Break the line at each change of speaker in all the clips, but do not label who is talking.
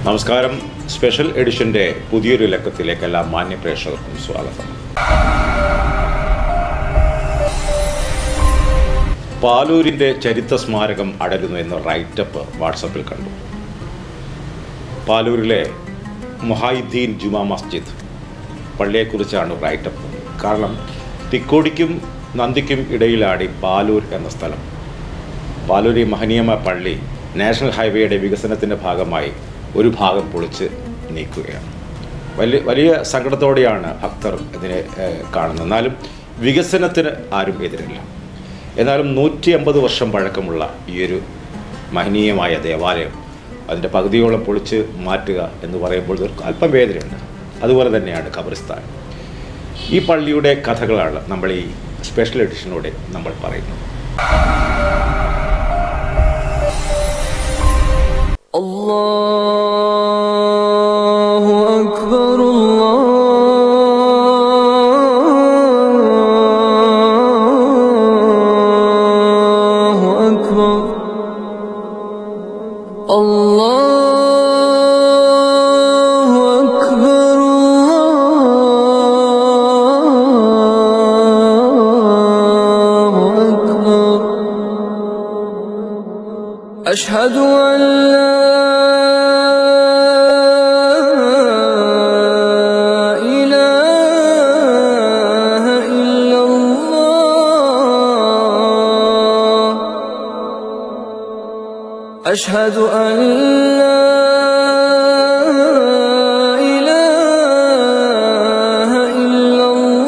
നമസ്കാരം സ്പെഷ്യൽ എഡിഷന്റെ പുതിയൊരു ലക്കത്തിലേക്ക് എല്ലാ മാന്യ പ്രേക്ഷകർക്കും സ്വാഗതം പാലൂരിന്റെ ചരിത്ര സ്മാരകം അടരുന്നു എന്ന റൈറ്റപ്പ് വാട്സപ്പിൽ കണ്ടു പാലൂരിലെ മൊഹായിദ്ദീൻ ജുമാ മസ്ജിദ് പള്ളിയെക്കുറിച്ചാണ് റൈറ്റപ്പ് കാരണം തിക്കോടിക്കും നന്ദിക്കും ഇടയിലാടി പാലൂർ എന്ന സ്ഥലം പാലൂർ ഈ മഹനീയമായ പള്ളി നാഷണൽ ഹൈവേയുടെ വികസനത്തിൻ്റെ ഭാഗമായി ഒരു ഭാഗം പൊളിച്ച് നീക്കുകയാണ് വലിയ വലിയ സങ്കടത്തോടെയാണ് ഭക്തർ ഇതിനെ ഏഹ്, കാണുന്നത് എന്നാലും വികസനത്തിന് ആരും എതിരില്ല എന്നാലും നൂറ്റി അമ്പത് വർഷം പഴക്കമുള്ള ഈ ഒരു മഹനീയമായ ദേവാലയം അതിൻ്റെ പകുതിയോളം പൊളിച്ച് മാറ്റുക എന്ന് പറയുമ്പോൾ ഇതൊരു അല്പം വേദനയുണ്ട് അതുപോലെ തന്നെയാണ് ഖബറിസ്ഥാൻ ഈ പള്ളിയുടെ കഥകളാണ് നമ്മൾ ഈ സ്പെഷ്യൽ എഡിഷനോടെ നമ്മൾ പറയുന്നത്
الله أكبر الله أكبر الله أكبر الله أكبر أشهد أن لا إله إلا الله أشهد أن لا إله إلا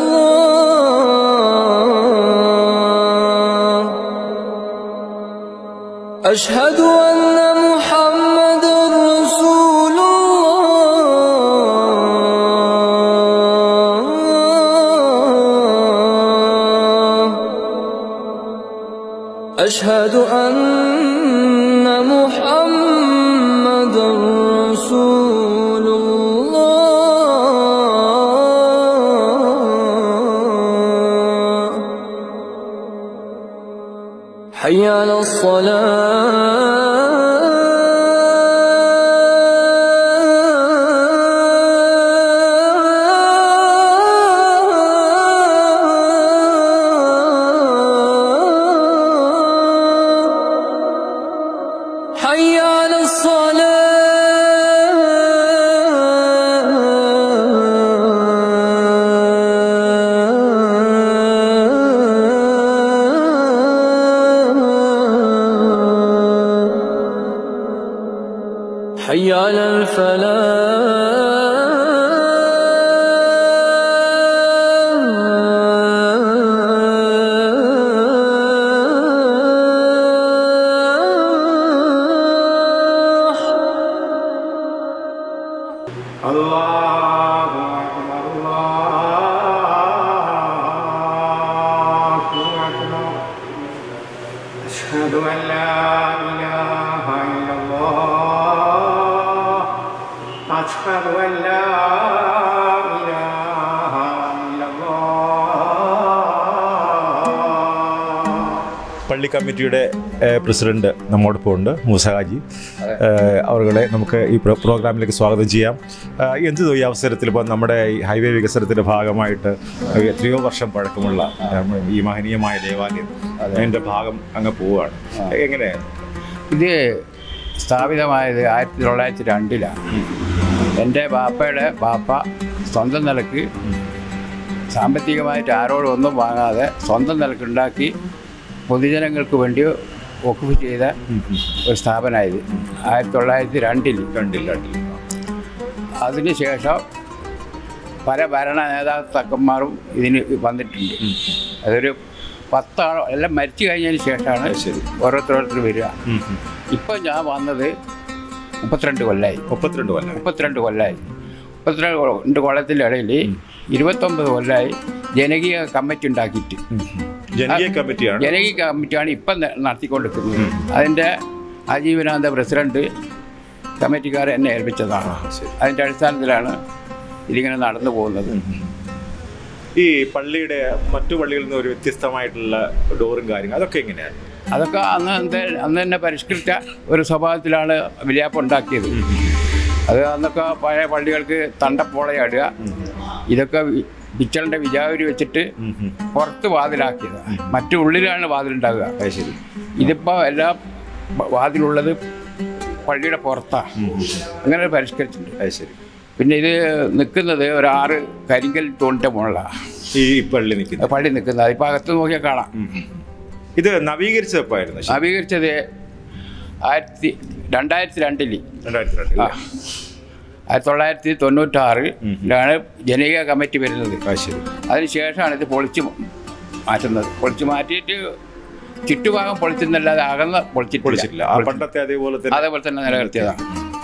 الله أشهد أن محمد رسول الله أشهد أن محمد رسول الله حي على الصلاة حي على الصلاة حي على الفلاح
الله أكبر الله أكبر أشهد أن لا إله إلا الله أشهد أن لا إله إلا الله
പള്ളി കമ്മിറ്റിയുടെ ഏഹ്, പ്രസിഡന്റ് നമ്മോടൊപ്പം ഉണ്ട് മൂസഹാജി ഏഹ്, അവരുടെ നമുക്ക് ഈ പ്രോ- പ്രോഗ്രാമിലേക്ക് സ്വാഗതം ചെയ്യാം ഏഹ്, എന്ത് ഈ അവസരത്തിൽ ഇപ്പോൾ നമ്മുടെ ഈ ഹൈവേ വികസനത്തിൻ്റെ ഭാഗമായിട്ട് എത്രയോ വർഷം പഴക്കമുള്ള ഏഹ്, ഈ മഹനീയമായ ദേവാലയം അതിൻ്റെ ഭാഗം അങ്ങ് പോവുകയാണ് എങ്ങനെ
ഇത് സ്ഥാപിതമായത് ആയിരത്തി തൊള്ളായിരത്തി രണ്ടിലാണ് എൻ്റെ ബാപ്പയുടെ ബാപ്പ സ്വന്തം നിലക്ക് സാമ്പത്തികമായിട്ട് ആരോടും ഒന്നും വാങ്ങാതെ സ്വന്തം നിലക്ക് ഉണ്ടാക്കി പൊതുജനങ്ങൾക്ക് വേണ്ടി ഒക്കുപ്പ് ചെയ്ത ഒരു സ്ഥാപനമായത് ആയിരത്തി തൊള്ളായിരത്തി രണ്ടിൽ
രണ്ടിൽ രണ്ടിൽ
അതിനുശേഷം പല ഭരണ നേതാക്കന്മാരും ഇതിന് വന്നിട്ടുണ്ട് അതൊരു പത്താളോ എല്ലാം മരിച്ചു കഴിഞ്ഞതിന് ശേഷമാണ്
ശരി.
ഓരോരുത്തരോരുത്തർ വരിക ഇപ്പം ഞാൻ വന്നത് മുപ്പത്തിരണ്ട് കൊല്ലമായി
മുപ്പത്തിരണ്ട് കൊല്ലം
മുപ്പത്തിരണ്ട് കൊല്ലമായി മുപ്പത്തിരണ്ട് കൊല്ലത്തിൻ്റെ ഇടയിൽ ഇരുപത്തൊമ്പത് കൊല്ലമായി ജനകീയ കമ്മിറ്റി ഉണ്ടാക്കിയിട്ട്
ജനകീയ കമ്മിറ്റിയാണ്
ജനകീയ കമ്മിറ്റിയാണ് ഇപ്പം ന- നടത്തിക്കൊണ്ടിരിക്കുന്നത് അതിൻ്റെ ആജീവനാന്ത പ്രസിഡന്റ് കമ്മിറ്റിക്കാരെ എന്നെ ഏൽപ്പിച്ചതാണ്
ശരി.
അതിൻ്റെ അടിസ്ഥാനത്തിലാണ് ഇതിങ്ങനെ നടന്നു പോകുന്നത്
ഈ പള്ളിയുടെ മറ്റു പള്ളികളിൽ നിന്ന് ഒരു വ്യത്യസ്തമായിട്ടുള്ള ഡോറും കാര്യങ്ങളും അതൊക്കെ എങ്ങനെയാണ്
അതൊക്കെ അന്ന് എന്ത് അന്ന് തന്നെ പരിഷ്കരിച്ച ഒരു സ്വഭാവത്തിലാണ് വിലയാപ്പ് ഉണ്ടാക്കിയത് അത് അന്നൊക്കെ പഴയ പള്ളികൾക്ക് തണ്ടപ്പോളയാടുക ഇതൊക്കെ വി- പിച്ചളിൻ്റെ വിജാവരി വെച്ചിട്ട്
ഉം, ഉം.
പുറത്ത് വാതിലാക്കിയതാണ് മറ്റു ഉള്ളിലാണ് വാതിലുണ്ടാവുക
അത് ശരി
ഇതിപ്പോൾ എല്ലാ വ- വാതിലുള്ളത് പള്ളിയുടെ പുറത്താണ് അങ്ങനെ പരിഷ്കരിച്ചിട്ടുണ്ട്
അത് ശരി
പിന്നെ ഇത് നിൽക്കുന്നത് ഒരു ആറ് കരിങ്കൽ തൂണിൻ്റെ മുകളിലാണ്
ഈ പള്ളി നിൽക്കുന്നത്
പള്ളി നിൽക്കുന്നത് അതിപ്പോൾ അകത്ത് നോക്കിയാൽ കാണാം
ഇത് നവീകരിച്ചപ്പോഴായിരുന്നു ശരി.
നവീകരിച്ചത് ആയിരത്തി രണ്ടായിരത്തി രണ്ടിൽ
രണ്ടായിരത്തി രണ്ടിൽ
ആ ആയിരത്തി തൊള്ളായിരത്തി തൊണ്ണൂറ്റാറിലാണ് ജനകീയ കമ്മിറ്റി വരുന്നത്
അത് ശരി
അതിനുശേഷമാണ് ഇത് പൊളിച്ച് മാറ്റുന്നത് പൊളിച്ച് മാറ്റിയിട്ട് ചുറ്റുഭാഗം പൊളിച്ചെന്നല്ലാതെ അകന്ന്
പൊളിച്ചിട്ടില്ല
പൊളിച്ചിട്ടില്ല
ആ പണ്ടത്തെ അതേപോലെ തന്നെ
അതേപോലെ തന്നെ നിലനിർത്തിയതാണ്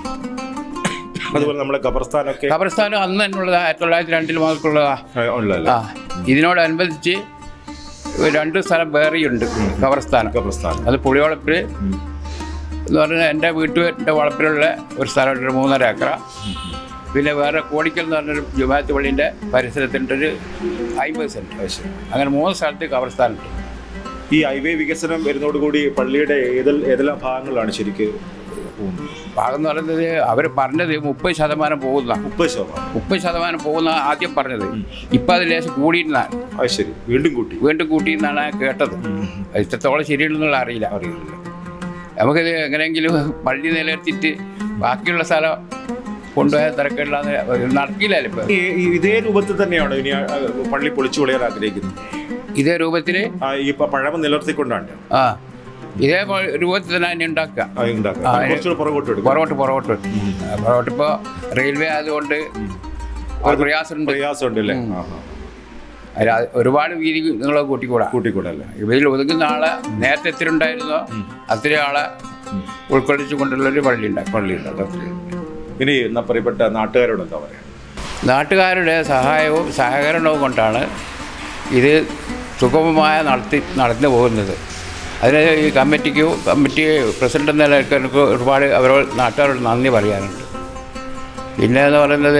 അതുപോലെ നമ്മുടെ ഖബർസ്ഥാനൊക്കെ
ഖബർസ്ഥാനം അന്ന് തന്നെയുള്ളത് ആയിരത്തി തൊള്ളായിരത്തി രണ്ടിൽ മുതൽക്കുള്ളതാണ്
ആ, ഉള്ളതല്ലേ
ആ ഇതിനോടനുബന്ധിച്ച് രണ്ട് സ്ഥലം വേറെയുണ്ട് ഖബർസ്ഥാനം
ഖബർസ്ഥാനം
അത് പുളിവളപ്പിൽ എന്ന് പറഞ്ഞാൽ എൻ്റെ വീട്ടുകാരുടെ വളപ്പിലുള്ള ഒരു സ്ഥലമുണ്ട് ഒരു മൂന്നര ഏക്കറ പിന്നെ വേറെ കോടിക്കൽ എന്ന് പറഞ്ഞൊരു ജുമാത്ത് പള്ളീൻ്റെ പരിസരത്തിൻ്റെ അമ്പത് സെൻറ്റ്
അത് ശരി
അങ്ങനെ മൂന്ന് സ്ഥലത്ത് ഖബർസ്ഥാനുണ്ട്
ഈ ഹൈവേ വികസനം വരുന്നതോടുകൂടി പള്ളിയുടെ ഏതെൽ ഏതെല്ലാം ഭാഗങ്ങളാണ് ശരിക്ക് പോകുന്നത്
ഭാഗം എന്ന് പറയുന്നത് അവർ പറഞ്ഞത് മുപ്പത് ശതമാനം പോകുന്ന
മുപ്പത് ശതമാനം
മുപ്പത് ശതമാനം പോകുന്ന ആദ്യം പറഞ്ഞത് ഇപ്പം അത് ലേശം കൂടിയിരുന്നാണ്
അത് ശരി വീണ്ടും കൂട്ടി
വീണ്ടും കൂട്ടിയെന്നാണ് കേട്ടത് അത് ഇത്രത്തോളം ശരിയുണ്ടെന്നുള്ള അറിയില്ല
അറിയില്ല
നമുക്കിത് എങ്ങനെയെങ്കിലും പള്ളി നിലനിർത്തിയിട്ട് ബാക്കിയുള്ള സ്ഥലം കൊണ്ടുപോയാൽ തിരക്കില്ലാതെ നടക്കില്ലല്ലോ ഇപ്പം
ഈ- ഈ ഇതേ രൂപത്തിൽ തന്നെയാണ് ഇനി ആ, ആ, പള്ളി പൊളിച്ചു കളയാൻ ആഗ്രഹിക്കുന്നത്
ഇതേ രൂപത്തിൽ
ആ, ഈ പ- പഴമ നിലനിർത്തിക്കൊണ്ടാണ്
ആ ഇതേ പോ- രൂപത്തിൽ തന്നെ അതിനെ ഉണ്ടാക്കുക
അത് ഉണ്ടാക്കുക
ആ,
കുറച്ചുകൂടെ പുറകോട്ട് എടുക്കും
പുറകോട്ട് പുറകോട്ട് ആ, പുറകോട്ട് ഇപ്പോൾ റെയിൽവേ ആയതുകൊണ്ട് ഒരു പ്രയാസമുണ്ട്
പ്രയാസമുണ്ട് അല്ലേ ആ, ആ.
അതിൽ അത് ഒരുപാട് വീതി നിങ്ങളെ കൂട്ടിക്കൂടാ
കൂട്ടിക്കൂടെ അല്ലേ
ഇതിൽ ഒതുങ്ങുന്ന ആളെ നേരത്തെ എത്ര ഉണ്ടായിരുന്നോ അത്രയും ആളെ ഉൾക്കൊള്ളിച്ചുകൊണ്ടുള്ളൊരു പള്ളി ഉണ്ടാക്കി
പള്ളിയുണ്ട് അതത്രേ. ഇനി എന്നാ പറയപ്പെട്ട നാട്ടുകാരോട് എന്താ പറയാ
നാട്ടുകാരുടെ സഹായവും സഹകരണവും കൊണ്ടാണ് ഇത് സുഗമമായ നടത്തി നടന്നു പോകുന്നത് അതിന് ഈ കമ്മിറ്റിക്ക് കമ്മിറ്റി പ്രസിഡന്റ് എന്ന നിലയ്ക്ക് എനിക്ക് ഒരുപാട് അവരോട് നാട്ടുകാരോട് നന്ദി പറയാനുണ്ട് പിന്നെ എന്ന് പറയുന്നത്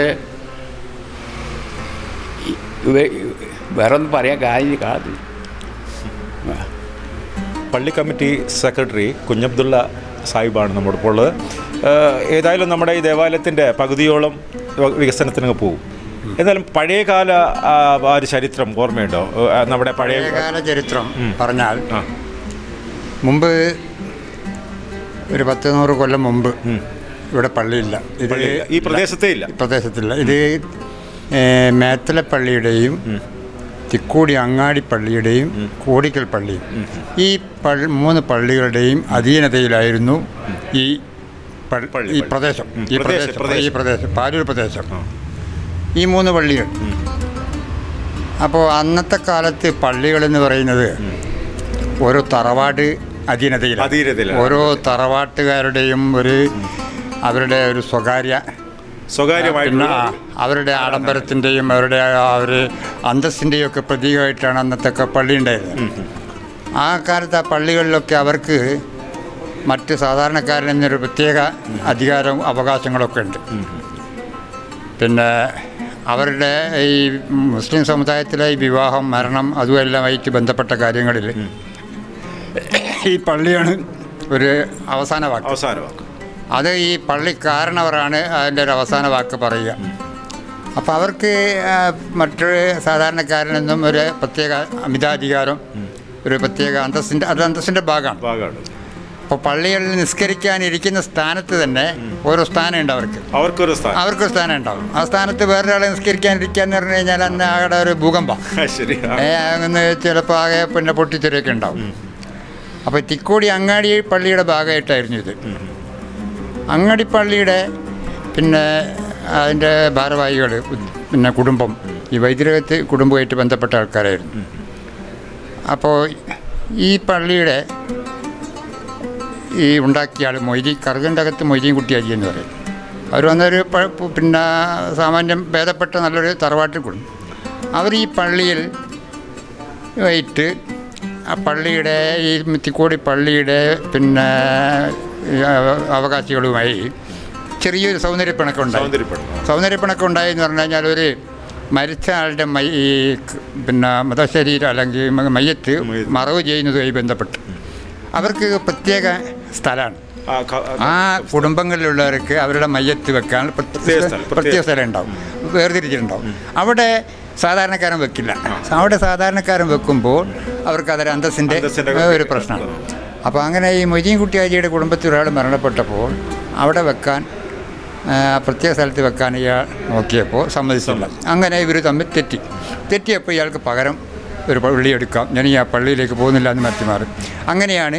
ഈ- ഇവ- വേറെ ഒന്നും പറയാൻ കാര്യം കാണത്തില്ല
പള്ളി കമ്മിറ്റി സെക്രട്ടറി കുഞ്ഞബ്ദുള്ള സാഹിബാണ് നമ്മുടെ ഇപ്പോൾ ഉള്ളത് ഏഹ് ഏതായാലും നമ്മുടെ ഈ ദേവാലയത്തിൻ്റെ പകുതിയോളം വ- വികസനത്തിന് പോകും എന്നാലും പഴയകാല ആ, ആ ഒരു ചരിത്രം ഓർമ്മയുണ്ടോ ഏഹ് നമ്മുടെ പഴയ
പഴയകാല ചരിത്രം പറഞ്ഞാൽ
ആ
മുമ്പ് ഒരു പത്ത് നൂറ് കൊല്ലം മുമ്പ് ഇവിടെ പള്ളിയില്ല ഇത്
പള്ളിയില്ല. ഈ പ്രദേശത്തേ ഇല്ല
ഈ പ്രദേശത്തില്ല ഇത് ഏ, മേത്തല പള്ളിയുടെയും തിക്കോടി അങ്ങാടി പള്ളിയുടെയും കോടിക്കൽ പള്ളിയും ഈ പള്ളി മൂന്ന് പള്ളികളുടെയും അധീനതയിലായിരുന്നു ഈ പള്ളി-
പള്ളി,
ഈ
പള്ളി.
പ്രദേശം
ഉം,
ഈ
പ്രദേശം,
പ്രദേശം ഈ പ്രദേശം പാലൂർ പ്രദേശം
ആ.
ഈ മൂന്ന് പള്ളികൾ അപ്പോൾ അന്നത്തെ കാലത്ത് പള്ളികൾ എന്ന് പറയുന്നത് ഓരോ തറവാട് അധീനതയിൽ
അധീനതയിലാണ്.
ഓരോ തറവാട്ടുകാരുടെയും ഒരു അവരുടെ ഒരു സ്വകാര്യ പിന്നെ
സ്വകാര്യമായിട്ടുള്ള
ആ, അവരുടെ ആഡംബരത്തിൻ്റെയും അവരുടെ ആ ഒരു അന്തസ്സിൻ്റെയും ഒക്കെ പ്രതീകമായിട്ടാണ് അന്നത്തെ ഒക്കെ പള്ളി ഉണ്ടായിരുന്നത് ആ കാലത്ത് ആ പള്ളികളിലൊക്കെ അവർക്ക് മറ്റ് സാധാരണക്കാരൻ എന്നൊരു പ്രത്യേക അധികാരവും അവകാശങ്ങളൊക്കെ ഉണ്ട് പിന്നെ അവരുടെ ഈ മുസ്ലിം സമുദായത്തിലെ ഈ വിവാഹം മരണം അതുമെല്ലാമായിട്ട് ബന്ധപ്പെട്ട കാര്യങ്ങളിൽ ഈ പള്ളിയാണ് ഒരു അവസാന വാക്ക്
അവസാനമാണ്
അത് ഈ പള്ളിക്കാരനവരാണ് അതിൻ്റെ ഒരു അവസാന വാക്ക് പറയുക അപ്പോൾ അവർക്ക് ആ, മറ്റൊരു സാധാരണക്കാരനെന്നും ഒരു പ്രത്യേക അമിതാധികാരം ഒരു പ്രത്യേക അന്തസ്സിൻ്റെ അത് അന്തസ്സിൻ്റെ ഭാഗമാണ്
ഭാഗമാണ്
അപ്പോൾ പള്ളികളിൽ നിസ്കരിക്കാനിരിക്കുന്ന സ്ഥാനത്ത് തന്നെ ഓരോ സ്ഥാനമുണ്ട് അവർക്ക്
അവർക്കൊരു സ്ഥാനം
അവർക്കൊരു സ്ഥാനം ഉണ്ടാവും ആ സ്ഥാനത്ത് വേറൊരാളെ നിസ്കരിക്കാനിരിക്കാന്ന് പറഞ്ഞു കഴിഞ്ഞാൽ അന്ന് അവിടെ ഒരു ഭൂകമ്പം
ആ, ശരി ആ.
ഏ, അങ്ങനെ ചിലപ്പോൾ ആകെ പിന്നെ പൊട്ടിത്തെറിയൊക്കെ ഉണ്ടാവും അപ്പോൾ തിക്കോടി അങ്ങാടി പള്ളിയുടെ ഭാഗമായിട്ടായിരുന്നു ഇത് അങ്ങാടി പള്ളിയുടെ പിന്നെ അതിൻ്റെ ഭാരവാഹികൾ പിന്നെ കുടുംബം ഈ വൈദ്യരകത്ത് കുടുംബമായിട്ട് ബന്ധപ്പെട്ട ആൾക്കാരായിരുന്നു അപ്പോൾ ഈ പള്ളിയുടെ ഈ ഉണ്ടാക്കിയ ആൾ മൊയ്തി കറുകൻ്റെ അകത്ത് മൊയ്തീൻ കുട്ടിയാജി എന്ന് പറയും അവർ വന്നൊരു പ- പ് പിന്നെ സാമാന്യം ഭേദപ്പെട്ട നല്ലൊരു തറവാട്ടിൽ കുടുംബം അവർ ഈ പള്ളിയിൽ ആയിട്ട് ആ പള്ളിയുടെ ഈ തിക്കോടി പള്ളിയുടെ പിന്നെ ഈ അവ- അവകാശികളുമായി ചെറിയൊരു സൗന്ദര്യപ്പിണക്കം ഉണ്ടായി
സൗന്ദര്യപ്പെടും
സൗന്ദര്യപ്പിണക്കം ഉണ്ടായെന്ന് പറഞ്ഞു കഴിഞ്ഞാൽ ഒരു മരിച്ച ആളുടെ മൈ ഈ ക- പിന്നെ മതശരീരം അല്ലെങ്കിൽ മ- മയ്യത്ത്
മയ്യത്ത്.
മറവ് ചെയ്യുന്നതുമായി ബന്ധപ്പെട്ട് അവർക്ക് പ്രത്യേക സ്ഥലമാണ്
ആ, ക-
ആ കുടുംബങ്ങളിലുള്ളവർക്ക് അവരുടെ മയ്യത്ത് വെക്കാൻ
പ്രത്യേക
പ്രത്യേക
സ്ഥലം,
പ്രത്യേക സ്ഥലം ഉണ്ടാവും വേർതിരിച്ചിട്ടുണ്ടാവും അവിടെ സാധാരണക്കാരൻ വെക്കില്ല അവിടെ സാധാരണക്കാരൻ വെക്കുമ്പോൾ അവർക്ക് അതൊരു അന്തസ്സിൻ്റെ
അന്തസ്സിൻ്റെ
ഒരു പ്രശ്നമാണ് അപ്പോൾ അങ്ങനെ ഈ മൊയ്തീൻ കുട്ടിയാജിയുടെ കുടുംബത്തിൽ ഒരാൾ മരണപ്പെട്ടപ്പോൾ അവിടെ വെക്കാൻ ആ, പ്രത്യേക സ്ഥലത്ത് വെക്കാൻ ഇയാൾ നോക്കിയപ്പോൾ സമ്മതിച്ചില്ല അങ്ങനെ ഇവർ തമ്മിൽ തെറ്റി തെറ്റിയപ്പോൾ ഇയാൾക്ക് പകരം ഒരു പള്ളി എടുക്കാം ഞാൻ ഈ ആ പള്ളിയിലേക്ക് പോകുന്നില്ല എന്ന് മറ്റു മാറി അങ്ങനെയാണ്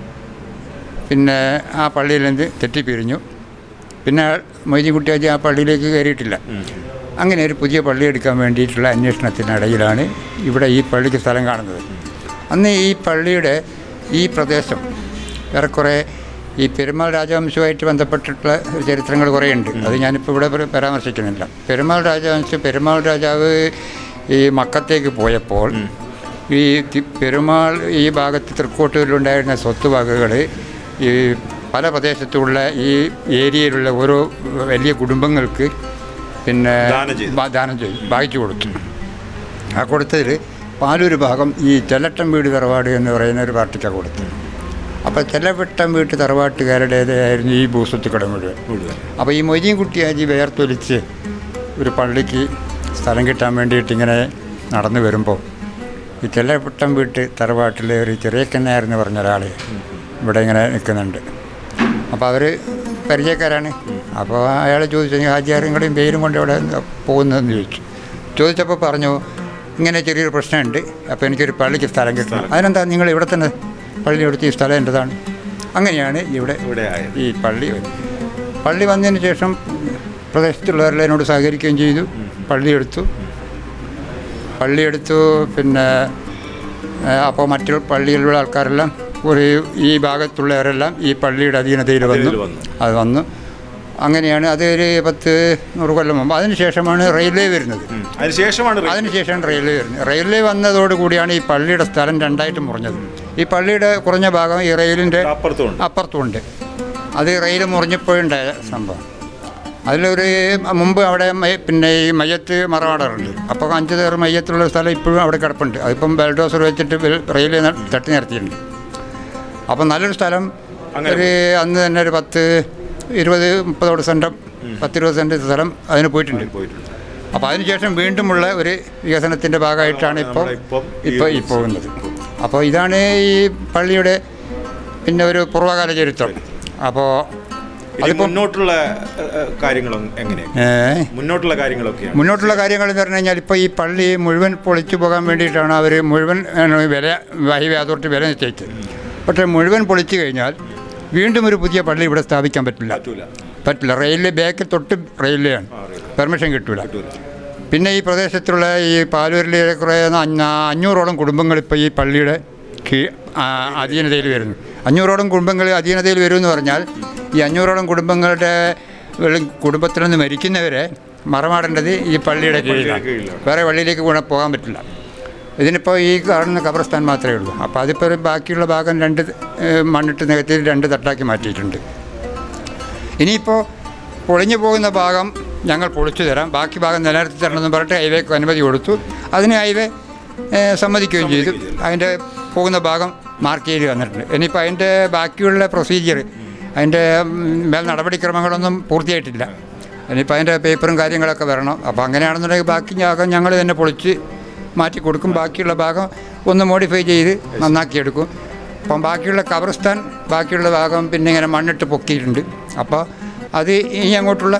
പിന്നെ ആ പള്ളിയിൽ നിന്ന് തെറ്റിപ്പിരിഞ്ഞു പിന്നെ മൊയ്തീൻ കുട്ടിയാജി ആ പള്ളിയിലേക്ക് കയറിയിട്ടില്ല അങ്ങനെ ഒരു പുതിയ പള്ളി എടുക്കാൻ വേണ്ടിയിട്ടുള്ള അന്വേഷണത്തിനിടയിലാണ് ഇവിടെ ഈ പള്ളിക്ക് സ്ഥലം കാണുന്നത് അന്ന് ഈ പള്ളിയുടെ ഈ പ്രദേശം ഏറെക്കുറെ ഈ പെരുമാൾ രാജവംശവുമായിട്ട് ബന്ധപ്പെട്ടിട്ടുള്ള ഒരു ചരിത്രങ്ങൾ കുറേ ഉണ്ട് അത് ഞാനിപ്പോൾ ഇവിടെ പര- പരാമർശിക്കുന്നില്ല പെരുമാൾ രാജവംശം പെരുമാൾ രാജാവ് ഈ മക്കത്തേക്ക് പോയപ്പോൾ ഈ തി- പെരുമാൾ ഈ ഭാഗത്ത് തൃക്കോട്ടൂരിലുണ്ടായിരുന്ന സ്വത്ത് വകകൾ ഈ പല പ്രദേശത്തുള്ള ഈ ഏരിയയിലുള്ള ഓരോ വലിയ കുടുംബങ്ങൾക്ക് പിന്നെ
ദാനം ചെയ്തു.
ബ- ദാനം ചെയ്തു ഭാഗിച്ചു കൊടുത്തു ആ കൊടുത്തതിൽ പാലൂർ ഭാഗം ഈ ചെല്ലട്ടം വീട് തറവാട് എന്ന് പറയുന്ന ഒരു പാർട്ടിക്കാണ് കൊടുത്തത് അപ്പോൾ ചെല്ലവട്ടം വീട്ട് തറവാട്ടുകാരുടേതായിരുന്നു ഈ ഭൂസ്വത്തുക്കട മുഴുവൻ
മുഴുവൻ
അപ്പോൾ ഈ മൊയ്തീൻ കുട്ടിയാജി വേർത്തൊലിച്ച് ഒരു പള്ളിക്ക് സ്ഥലം കിട്ടാൻ വേണ്ടിയിട്ട് ഇങ്ങനെ നടന്നു വരുമ്പോൾ ഈ ചെല്ലവട്ടം വീട്ട് തറവാട്ടിലെ ഒരു ചെറിയ കന്നായർ എന്ന് പറഞ്ഞ ഒരാൾ ഇവിടെ ഇങ്ങനെ നിൽക്കുന്നുണ്ട് അപ്പോൾ അവർ പരിചയക്കാരാണ് അപ്പോൾ അയാൾ ചോദിച്ചു ഹാജിയാറും പേരും കൊണ്ട് ഇവിടെ പോകുന്നതെന്ന് ചോദിച്ചു ചോദിച്ചപ്പോൾ പറഞ്ഞു ഇങ്ങനെ ചെറിയൊരു പ്രശ്നമുണ്ട് അപ്പോൾ എനിക്കൊരു പള്ളിക്ക് സ്ഥലം കിട്ടണം അതിനെന്താ നിങ്ങൾ ഇവിടെ തന്നെ പള്ളി എടുത്ത് ഈ സ്ഥലം എൻ്റെതാണ് അങ്ങനെയാണ് ഇവിടെ
ഇവിടെ ആയത്
ഈ പള്ളി വന്നത്. പള്ളി വന്നതിന് ശേഷം പ്രദേശത്തുള്ളവരെല്ലാം എന്നോട് സഹകരിക്കുകയും ചെയ്തു പള്ളി എടുത്തു പള്ളി എടുത്തു പിന്നെ അപ്പോൾ മറ്റു പള്ളിയിലുള്ള ആൾക്കാരെല്ലാം ഒരു ഈ ഭാഗത്തുള്ളവരെല്ലാം ഈ പള്ളിയുടെ അധീനതയിൽ വന്നു
അധീനതയിൽ വന്നു.
അത് വന്നു അങ്ങനെയാണ് അത് ഒരു പത്ത് നൂറ് കൊല്ലം മുമ്പ് അതിനുശേഷമാണ് റെയിൽവേ വരുന്നത്
ഉം. അതിനുശേഷമാണ് റെയിൽ.
അതിനുശേഷം റെയിൽവേ വരുന്നത് റെയിൽവേ വന്നതോടുകൂടിയാണ് ഈ പള്ളിയുടെ സ്ഥലം രണ്ടായിട്ട് മുറിഞ്ഞത് ഈ പള്ളിയുടെ കുറഞ്ഞ ഭാഗം ഈ റെയിലിൻ്റെ
അപ്പുറത്തുണ്ട്
അപ്പുറത്തുണ്ട് അത് റെയിൽ മുറിഞ്ഞപ്പോഴുണ്ടായ സംഭവം അതിലൊരു മുമ്പ് അവിടെ മയ- പിന്നെ ഈ മയ്യത്ത് മറവാടാറുണ്ട് അപ്പോൾ അഞ്ച് തേർ മയ്യത്തുള്ള സ്ഥലം ഇപ്പോഴും അവിടെ കിടപ്പുണ്ട് അതിപ്പം ബെൽഡോസർ വെച്ചിട്ട് വെൽ- റെയിൽ ന- തട്ടി നിർത്തിയിട്ടുണ്ട് അപ്പം നല്ലൊരു സ്ഥലം
അങ്ങനെ
ഒരു അന്ന് തന്നെ ഒരു പത്ത് ഇരുപത് മുപ്പതോട് സെൻറ്റം പത്തിരുപത് സെൻറ്റ് സ്ഥലം അതിന് പോയിട്ടുണ്ട്
പോയിട്ടുണ്ട്
അപ്പോൾ അതിനുശേഷം വീണ്ടുമുള്ള ഒരു വികസനത്തിൻ്റെ ഭാഗമായിട്ടാണ് ഇപ്പോൾ
നമ്മളിപ്പം ഈ
ഇപ്പോൾ ഈ
ഒരു
പോകുന്നത് അപ്പോൾ ഇതാണ് ഈ പള്ളിയുടെ പിന്നെ ഒരു പൂർവ്വകാല ചരിത്രം അപ്പോൾ
ഇനി
അതിപ്പം
മുന്നോട്ടുള്ള ഏ, ഏ, കാര്യങ്ങളും എങ്ങനെയാണ്
ഏ,
മുന്നോട്ടുള്ള കാര്യങ്ങളൊക്കെയാണ്
മുന്നോട്ടുള്ള കാര്യങ്ങൾ എന്ന് പറഞ്ഞു കഴിഞ്ഞാൽ ഇപ്പോൾ ഈ പള്ളി മുഴുവൻ പൊളിച്ചു പോകാൻ വേണ്ടിയിട്ടാണ് അവർ മുഴുവൻ ആണ് വില ഹൈവേ അതോറിറ്റി വില നിശ്ചയിച്ചത് പക്ഷേ മുഴുവൻ പൊളിച്ചു കഴിഞ്ഞാൽ വീണ്ടും ഒരു പുതിയ പള്ളി ഇവിടെ സ്ഥാപിക്കാൻ പറ്റില്ല
പറ്റൂല
പറ്റില്ല റെയിൽവേ ബാക്ക് തൊട്ട് റെയിൽവേ ആണ് പെർമിഷൻ കിട്ടൂല പിന്നെ ഈ പ്രദേശത്തുള്ള ഈ പാലൂരിലെ കുറേ അഞ്ഞ- അഞ്ഞൂറോളം കുടുംബങ്ങൾ ഇപ്പോൾ ഈ പള്ളിയുടെ കീ ആ, അധീനതയിൽ വരുന്നു അഞ്ഞൂറോളം കുടുംബങ്ങൾ അധീനതയിൽ വരുമെന്ന് പറഞ്ഞാൽ ഈ അഞ്ഞൂറോളം കുടുംബങ്ങളുടെ വെളി- കുടുംബത്തിൽ നിന്ന് മരിക്കുന്നവരെ മറമാടേണ്ടത് ഈ പള്ളിയുടെ കീഴിലാണ്
കീഴിലാണ്.
വേറെ പള്ളിയിലേക്ക് കൂടെ പോകാൻ പറ്റില്ല ഇതിനിപ്പോൾ ഈ കാണുന്ന ഖബർസ്ഥാൻ മാത്രമേ ഉള്ളൂ അപ്പോൾ അതിപ്പോൾ ഒരു ബാക്കിയുള്ള ഭാഗം രണ്ട് ഏഹ്, മണ്ണിട്ട് നികത്തി രണ്ട് തട്ടാക്കി മാറ്റിയിട്ടുണ്ട് ഇനിയിപ്പോൾ പൊളിഞ്ഞു പോകുന്ന ഭാഗം ഞങ്ങൾ പൊളിച്ചു തരാം ബാക്കി ഭാഗം നിലനിർത്തി തരണമെന്ന് പറഞ്ഞിട്ട് ഹൈവേക്ക് അനുമതി കൊടുത്തു അതിന് ഹൈവേ ഏഹ്, സമ്മതിക്കുകയും ചെയ്തു അതിൻ്റെ പോകുന്ന ഭാഗം മാർക്ക് ചെയ്ത് വന്നിട്ടുണ്ട് ഇനിയിപ്പോൾ അതിൻ്റെ ബാക്കിയുള്ള പ്രൊസീജിയർ അതിൻ്റെ ഉം, മേൽ നടപടിക്രമങ്ങളൊന്നും പൂർത്തിയായിട്ടില്ല ഇനിയിപ്പോൾ അതിൻ്റെ പേപ്പറും കാര്യങ്ങളൊക്കെ വരണം അപ്പോൾ അങ്ങനെയാണെന്നുണ്ടെങ്കിൽ ബാക്കി ഭാഗം ഞങ്ങൾ തന്നെ പൊളിച്ച് മാറ്റി കൊടുക്കും ബാക്കിയുള്ള ഭാഗം ഒന്ന് മോഡിഫൈ ചെയ്ത് നന്നാക്കിയെടുക്കും അപ്പം ബാക്കിയുള്ള കബർസ്ഥാൻ ബാക്കിയുള്ള ഭാഗം പിന്നെ ഇങ്ങനെ മണ്ണിട്ട് പൊക്കിയിട്ടുണ്ട് അപ്പോൾ അത് ഇനി അങ്ങോട്ടുള്ള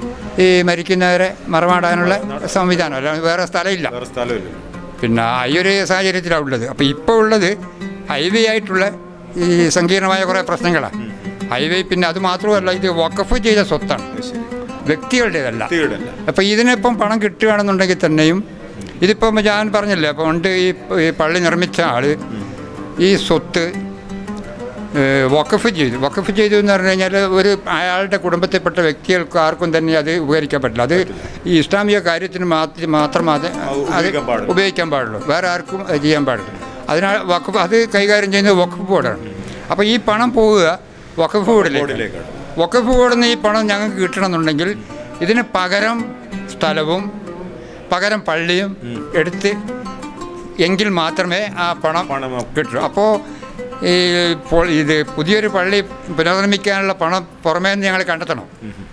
ഈ മരിക്കുന്നവരെ മറമാടാനുള്ള സംവിധാനം അല്ല വേറെ സ്ഥലമില്ല
വേറെ സ്ഥലമില്ല
പിന്നെ ഈ ഒരു സാഹചര്യത്തിലാണ് ഉള്ളത് അപ്പോൾ ഇപ്പോൾ ഉള്ളത് ഹൈവേ ആയിട്ടുള്ള ഈ സങ്കീർണമായ കുറേ പ്രശ്നങ്ങളാണ് ഹൈവേ പിന്നെ അത് മാത്രമല്ല ഇത് വക്കഫ് ചെയ്ത സ്വത്താണ്
അത് ശരി
വ്യക്തികളുടേതല്ല
തീടല്ല
അപ്പോൾ ഇതിനിപ്പം പണം കിട്ടുകയാണെന്നുണ്ടെങ്കിൽ തന്നെയും ഇതിപ്പം ഞാൻ പറഞ്ഞില്ലേ അപ്പോൾ ഉണ്ട് ഈ ഈ പള്ളി നിർമ്മിച്ച ആൾ ഈ സ്വത്ത് ഏഹ്, വഖഫ് ചെയ്തു വഖഫ് ചെയ്തു എന്ന് പറഞ്ഞു കഴിഞ്ഞാൽ ഒരു അയാളുടെ കുടുംബത്തിൽപ്പെട്ട വ്യക്തികൾക്ക് ആർക്കും തന്നെ അത് ഉപകരിക്കാൻ പറ്റില്ല അത് ഈ ഇസ്ലാമിക കാര്യത്തിന് മാത്രം മാത്രം അത് അത്
ഉപയോഗിക്കാൻ പാടുള്ളൂ.
ഉപയോഗിക്കാൻ പാടുള്ളൂ വേറെ ആർക്കും അത് ചെയ്യാൻ പാടില്ല അതിനാൽ വഖഫ് അത് കൈകാര്യം ചെയ്യുന്നത് വഖഫ് ബോർഡാണ് അപ്പോൾ ഈ പണം പോവുക വഖഫ് ബോർഡിലേക്ക്
ബോർഡിലേക്കാണ്
വഖഫ് ബോർഡിൽ നിന്ന് ഈ പണം ഞങ്ങൾക്ക് കിട്ടണമെന്നുണ്ടെങ്കിൽ ഇതിന് പകരം സ്ഥലവും പകരം പള്ളിയും എടുത്ത് എങ്കിൽ മാത്രമേ ആ പണം
പണം
കിട്ടൂ അപ്പോൾ ഈ ഇപ്പോൾ ഇത് പുതിയൊരു പള്ളി പുനർനിർമ്മിക്കാനുള്ള പണം പുറമേ നിന്ന് ഞങ്ങൾ കണ്ടെത്തണം